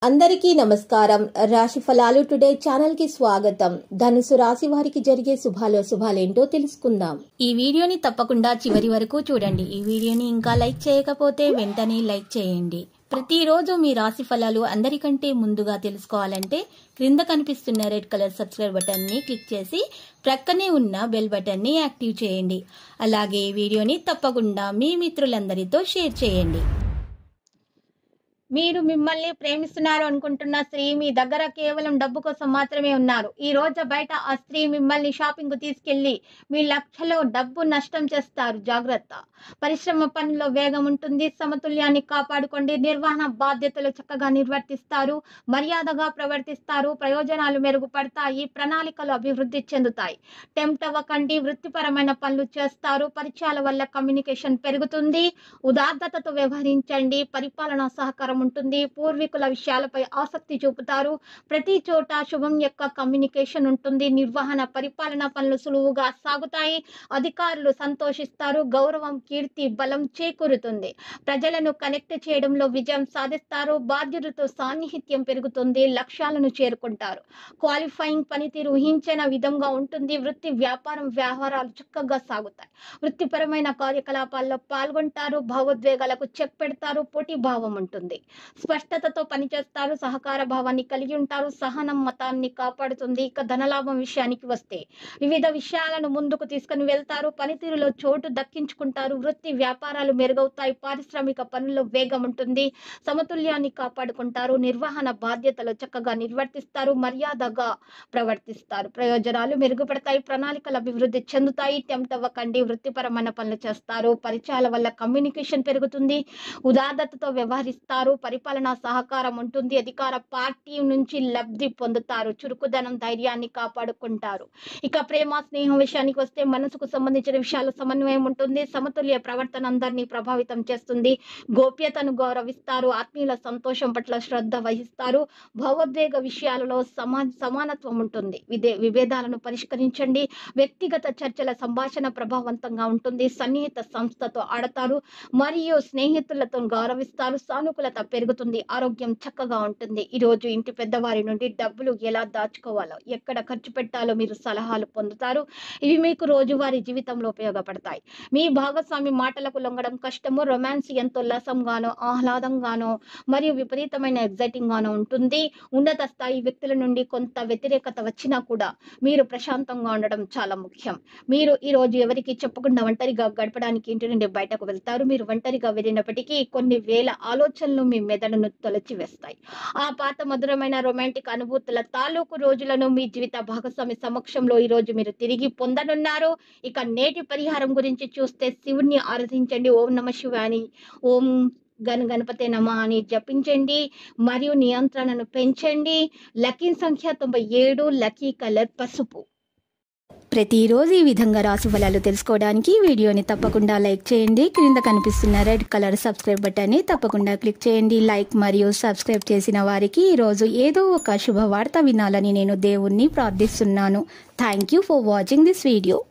అందరికీ నమస్కారం రాశి ఫలాలు టుడే ఛానల్ కి స్వాగతం ధనుసు రాశి వారికి జరిగే శుభాలు శుభాలేంటో తెలుసుకుందాం ఈ వీడియోని తప్పకుండా చివరి వరకు చూడండి ఈ వీడియోని ఇంకా లైక్ చేయకపోతే వెంటనే లైక్ చేయండి ప్రతిరోజు మీ రాశి ఫలాలు అందరికంటే ముందుగా తెలుసుకోవాలంటే క్రింద కనిపిస్తున్న రెడ్ కలర్ సబ్స్క్రైబ్ బటన్ ని క్లిక్ చేసి ప్రక్కనే ఉన్న బెల్ బటన్ ని యాక్టివ్ చేయండి అలాగే ఈ వీడియోని తప్పకుండా మీ మిత్రులందరితో షేర్ చేయండి మీరు మిమ్మల్ని ప్రేమిస్తున్నారు అనుకుంటున్న స్త్రీ మీ దగ్గర కేవలం డబ్బు కోసం మాత్రమే ఉన్నారు ఈ రోజు బయట ఆ స్త్రీ మిమ్మల్ని షాపింగ్ కు తీసుకెళ్లి మీ లక్షలో డబ్బు నష్టం చేస్తారు జాగ్రత్త పరిశ్రమ పనిలో వేగం ఉంటుంది సమతుల్యాన్ని కాపాడుకోండి నిర్వహణ బాధ్యతలు చక్కగా నిర్వర్తిస్తారు మర్యాదగా ప్రవర్తిస్తారు ప్రయోజనాలు మెరుగుపడతాయి ప్రణాళికలు అభివృద్ధి చెందుతాయి టెంప్ట్ అవ్వకండి వృత్తిపరమైన పనులు చేస్తారు పరిచయాల వల్ల కమ్యూనికేషన్ పెరుగుతుంది ఉదార్థతతో వ్యవహరించండి పరిపాలనా సహకారం ఉంటుంది పూర్వీకుల విషయాలపై ఆసక్తి చూపుతారు ప్రతి చోట శుభం యొక్క కమ్యూనికేషన్ ఉంటుంది నిర్వహణ పరిపాలన పనులు సులువుగా సాగుతాయి అధికారులు సంతోషిస్తారు గౌరవం కీర్తి బలం చేకూరుతుంది ప్రజలను కనెక్ట్ చేయడంలో విజయం సాధిస్తారు బాధ్యులతో సాన్నిహిత్యం పెరుగుతుంది లక్ష్యాలను చేరుకుంటారు క్వాలిఫైయింగ్ పనితీరు ఊహించిన విధంగా ఉంటుంది వృత్తి వ్యాపారం వ్యవహారాలు చక్కగా సాగుతాయి వృత్తిపరమైన కార్యకలాపాల్లో పాల్గొంటారు భావోద్వేగాలకు చెక్ పెడతారు పోటీ భావం ఉంటుంది స్పష్టతతో పనిచేస్తారు సహకార భావాన్ని కలిగి ఉంటారు సహనం మతాన్ని కాపాడుతుంది ఇక ధనలాభం విషయానికి వస్తే వివిధ విషయాలను ముందుకు తీసుకుని వెళ్తారు పనితీరులో చోటు దక్కించుకుంటారు వృత్తి వ్యాపారాలు మెరుగవుతాయి పారిశ్రామిక పనుల్లో వేగం ఉంటుంది సమతుల్యాన్ని కాపాడుకుంటారు నిర్వహణ బాధ్యతలు చక్కగా నిర్వర్తిస్తారు మర్యాదగా ప్రవర్తిస్తారు ప్రయోజనాలు మెరుగుపడతాయి ప్రణాళికలు అభివృద్ధి చెందుతాయి టెంప్ట్ అవ్వకండి వృత్తిపరమైన పనులు చేస్తారు పరిచయాల వల్ల కమ్యూనికేషన్ పెరుగుతుంది ఉదార్థతతో వ్యవహరిస్తారు పరిపాలనా సహకారం ఉంటుంది అధికార పార్టీ నుంచి లబ్ధి పొందుతారు చురుకుదనం ధైర్యాన్ని కాపాడుకుంటారు ఇక ప్రేమ స్నేహం విషయానికి వస్తే మనసుకు సంబంధించిన విషయాలు సమన్వయం ఉంటుంది సమతుల్య ప్రవర్తన అందరినీ ప్రభావితం చేస్తుంది గోప్యతను గౌరవిస్తారు ఆత్మీయుల సంతోషం పట్ల శ్రద్ధ వహిస్తారు భావోద్వేగ విషయాలలో సమా సమానత్వం ఉంటుంది విదే విభేదాలను పరిష్కరించండి వ్యక్తిగత చర్చల సంభాషణ ప్రభావవంతంగా ఉంటుంది సన్నిహిత సంస్థతో ఆడతారు మరియు స్నేహితులతో గౌరవిస్తారు సానుకూలత పెరుగుతుంది ఆరోగ్యం చక్కగా ఉంటుంది ఈ రోజు ఇంటి పెద్దవారి నుండి డబ్బులు ఎలా దాచుకోవాలో ఎక్కడ ఖర్చు పెట్టాలో మీరు సలహాలు పొందుతారు ఇవి మీకు రోజువారీ జీవితంలో ఉపయోగపడతాయి మీ భాగస్వామి మాటలకు లొంగడం కష్టము రొమాన్స్ ఎంతో ఉల్లాసంగానో ఆహ్లాదంగానో మరియు విపరీతమైన ఎగ్జైటింగ్ గానో ఉంటుంది ఉన్నత స్థాయి వ్యక్తుల నుండి కొంత వ్యతిరేకత వచ్చినా కూడా మీరు ప్రశాంతంగా ఉండడం చాలా ముఖ్యం మీరు ఈ రోజు ఎవరికి చెప్పకుండా ఒంటరిగా గడపడానికి ఇంటి నుండి బయటకు వెళ్తారు మీరు ఒంటరిగా వెళ్ళినప్పటికీ కొన్ని వేల ఆలోచనలు మీ మెదడును తొలచి వేస్తాయి ఆ పాత మధురమైన రొమాంటిక్ అనుభూతుల తాలూకు రోజులను మీ జీవిత భాగస్వామి సమక్షంలో ఈ రోజు మీరు తిరిగి పొందనున్నారు ఇక నేటి పరిహారం గురించి చూస్తే శివుణ్ణి ఆరాధించండి ఓం నమ శివాని ఓం గణ గణపతి నమ అని జపించండి మరియు నియంత్రణను పెంచండి లక్కీ సంఖ్య తొంభై ఏడు లక్కీ కలర్ పసుపు ప్రతిరోజు ఈ విధంగా రాశి ఫలాలు తెలుసుకోవడానికి వీడియోని తప్పకుండా లైక్ చేయండి క్రింద కనిపిస్తున్న రెడ్ కలర్ సబ్స్క్రైబ్ బటన్ని తప్పకుండా క్లిక్ చేయండి లైక్ మరియు సబ్స్క్రైబ్ చేసిన వారికి ఈరోజు ఏదో ఒక శుభవార్త వినాలని నేను దేవుణ్ణి ప్రార్థిస్తున్నాను thank you for watching this video